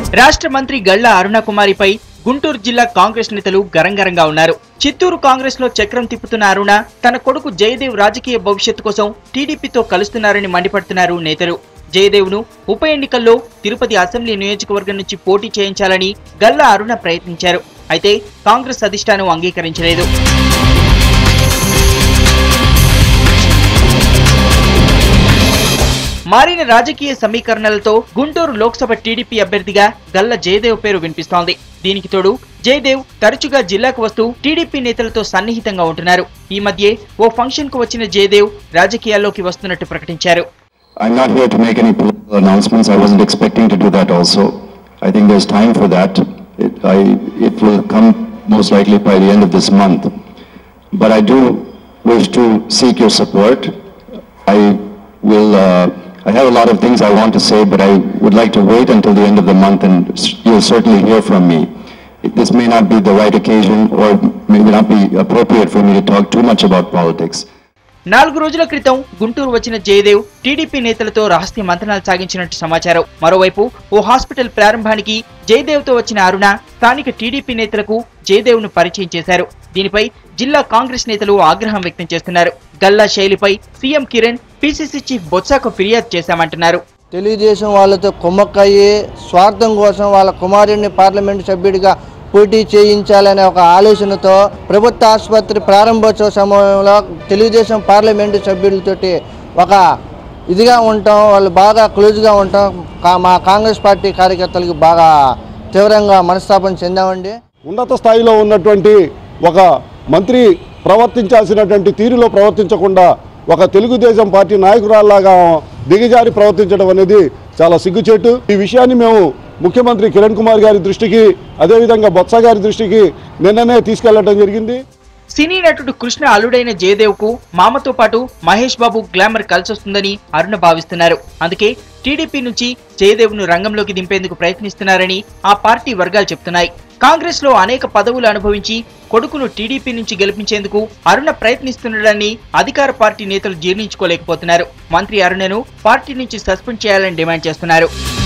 రాష్ట్ర మంత్రి గళ్ల అరుణకుమారిపై గుంటూరు జిల్లా కాంగ్రెస్ నేతలు గరంగరంగా ఉన్నారు చిత్తూరు కాంగ్రెస్ లో చక్రం తిప్పుతున్న అరుణ తన కొడుకు జయదేవ్ రాజకీయ భవిష్యత్తు కోసం టీడీపీతో కలుస్తున్నారని మండిపడుతున్నారు నేతలు జయదేవ్ను ఉప ఎన్నికల్లో తిరుపతి అసెంబ్లీ నియోజకవర్గం నుంచి పోటీ చేయించాలని గల్లా అరుణ ప్రయత్నించారు అయితే కాంగ్రెస్ అధిష్టానం అంగీకరించలేదు మారిన రాజకీయ సమీకరణలతో గుంటూరు లోక్సభ టీడీపీ అభ్యర్థిగా గల్ల జయదేవ్ పేరు వినిపిస్తోంది దీనికి తోడు జయదేవ్ తరచుగా జిల్లాకు వస్తూ టీడీపీ నేతలతో సన్నిహితంగా ఉంటున్నారు ఈ మధ్యే ఓ ఫంక్షన్ కు వచ్చిన జయదేవ్ రాజకీయాల్లోకి వస్తున్నట్టు ప్రకటించారు I'm not here to make any political announcements. I wasn't expecting to do that also. I think there's time for that. It, I, it will come most likely by the end of this month. But I do wish to seek your support. I will, uh, I have a lot of things I want to say, but I would like to wait until the end of the month and s- you'll certainly hear from me. This may not be the right occasion or may not be appropriate for me to talk too much about politics. నాలుగు రోజుల క్రితం గుంటూరు వచ్చిన Jayadev TDP నేతలతో రహస్య మంతనాలు సాగించినట్టు సమాచారం మరోవైపు ఓ hospital ప్రారంభానికి జయదేవ్ తో వచ్చిన అరుణ స్థానిక టీడీపీ నేతలకు జయదేవ్ ను పరిచయం చేశారు దీనిపై జిల్లా కాంగ్రెస్ నేతలు ఆగ్రహం వ్యక్తం చేస్తున్నారు గల్లా శైలిపై సీఎం కిరణ్ పీసీసీ చీఫ్ బొత్సాకు ఫిర్యాదు చేశామంటున్నారు తెలుగుదేశం వాళ్ళతో కుమ్మక్కయ్యి స్వార్థం కోసం వాళ్ళ కుమారుడిని పార్లమెంటు సభ్యుడిగా పోటీ చేయించాలనే ఒక ఆలోచనతో ప్రభుత్వ ఆసుపత్రి ప్రారంభోత్సవ సమయంలో తెలుగుదేశం పార్లమెంటు సభ్యులతోటి ఒక ఇదిగా ఉంటాం వాళ్ళు బాగా క్లోజ్గా ఉంటాం కా- మా కాంగ్రెస్ పార్టీ కార్యకర్తలకు బాగా తీవ్రంగా మనస్తాపం చెందామండి ఉన్నత స్థాయిలో ఉన్నటువంటి ఒక మంత్రి ప్రవర్తించాల్సినటువంటి తీరులో ప్రవర్తించకుండా ఒక తెలుగుదేశం పార్టీ నాయకురాల్లాగా దిగజారి ప్రవర్తించడం అనేది చాలా సిగ్గుచేటు ఈ విషయాన్ని మేము ముఖ్యమంత్రి కిరణ్ కుమార్ గారి దృష్టికి అదేవిధంగా బొత్స గారి దృష్టికి నిన్ననే తీసుకెళ్లడం జరిగింది సినీ నటుడు కృష్ణ అల్లుడైన జయదేవ్ కు మామతో పాటు మహేష్ బాబు గ్లామర్ కలిసొస్తుందని అరుణ భావిస్తున్నారు అందుకే టీడీపీ నుంచి జయదేవ్ ను రంగంలోకి దింపేందుకు ప్రయత్నిస్తున్నారని ఆ పార్టీ వర్గాలు చెప్తున్నాయి కాంగ్రెస్ లో అనేక పదవులు అనుభవించి కొడుకును టీడీపీ నుంచి గెలిపించేందుకు అరుణ ప్రయత్నిస్తున్నాడని అధికార పార్టీ నేతలు జీర్ణించుకోలేకపోతున్నారు మంత్రి అరుణను పార్టీ నుంచి సస్పెండ్ చేయాలని డిమాండ్ చేస్తున్నారు